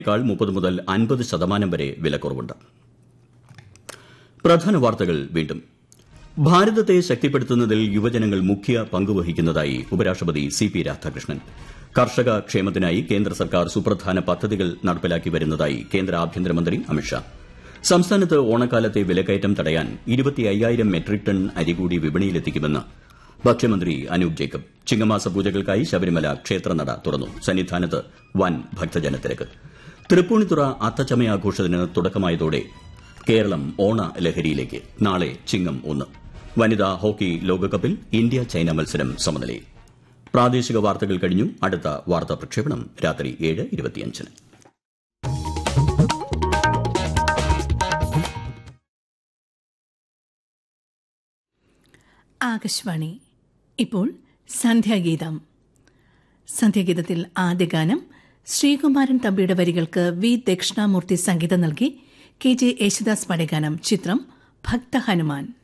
ക്കാൾ മുപ്പത് മുതൽ അൻപത് ശതമാനം വരെ വിലക്കുറവുണ്ട് പ്രധാന വാർത്തകൾ വീണ്ടും ഭാരതത്തെ ശക്തിപ്പെടുത്തുന്നതിൽ യുവജനങ്ങൾ മുഖ്യ പങ്കുവഹിക്കുന്നതായി ഉപരാഷ്ട്രപതി സി പി രാധാകൃഷ്ണൻ കർഷക ക്ഷേമത്തിനായി കേന്ദ്ര സർക്കാർ സുപ്രധാന പദ്ധതികൾ നടപ്പിലാക്കി വരുന്നതായി കേന്ദ്ര ആഭ്യന്തരമന്ത്രി അമിത്ഷാ സംസ്ഥാനത്ത് ഓണക്കാലത്തെ വിലക്കയറ്റം തടയാൻ ഇരുപത്തിയ്യായിരം മെട്രിക് ടൺ അരി കൂടി വിപണിയിലെത്തിക്കുമെന്ന് ഭക്ഷ്യമന്ത്രി അനൂപ് ജേക്കബ് ചിങ്ങമാസ പൂജകൾക്കായി ശബരിമല ക്ഷേത്രനട തുറന്നു സന്നിധാനത്ത് വൻ ഭക്തജനത്തിരക്ക് തൃപ്പൂണിത്തുറ അത്തച്ചമയാഘോഷത്തിന് തുടക്കമായതോടെ കേരളം ഓണ ലഹരിയിലേക്ക് നാളെ ചിങ്ങം ഒന്ന് വനിതാ ഹോക്കി ലോകകപ്പിൽ ഇന്ത്യ ചൈന മത്സരം സമനിലയിൽ പ്രാദേശിക വാർത്തകൾ കഴിഞ്ഞു അടുത്ത വാർത്താ പ്രക്ഷേപണം രാത്രി ഏഴ് ഇരുപത്തിയഞ്ചിന് ആകാശവാണി ഇപ്പോൾ സന്ധ്യാഗീതം സന്ധ്യാഗീതത്തിൽ ആദ്യ ഗാനം ശ്രീകുമാരൻ തമ്പിയുടെ വരികൾക്ക് വി ദക്ഷിണാമൂർത്തി സംഗീതം നൽകി കെ ജെ യേശുദാസ് പടഗാനം ചിത്രം ഭക്ത ഹനുമാൻ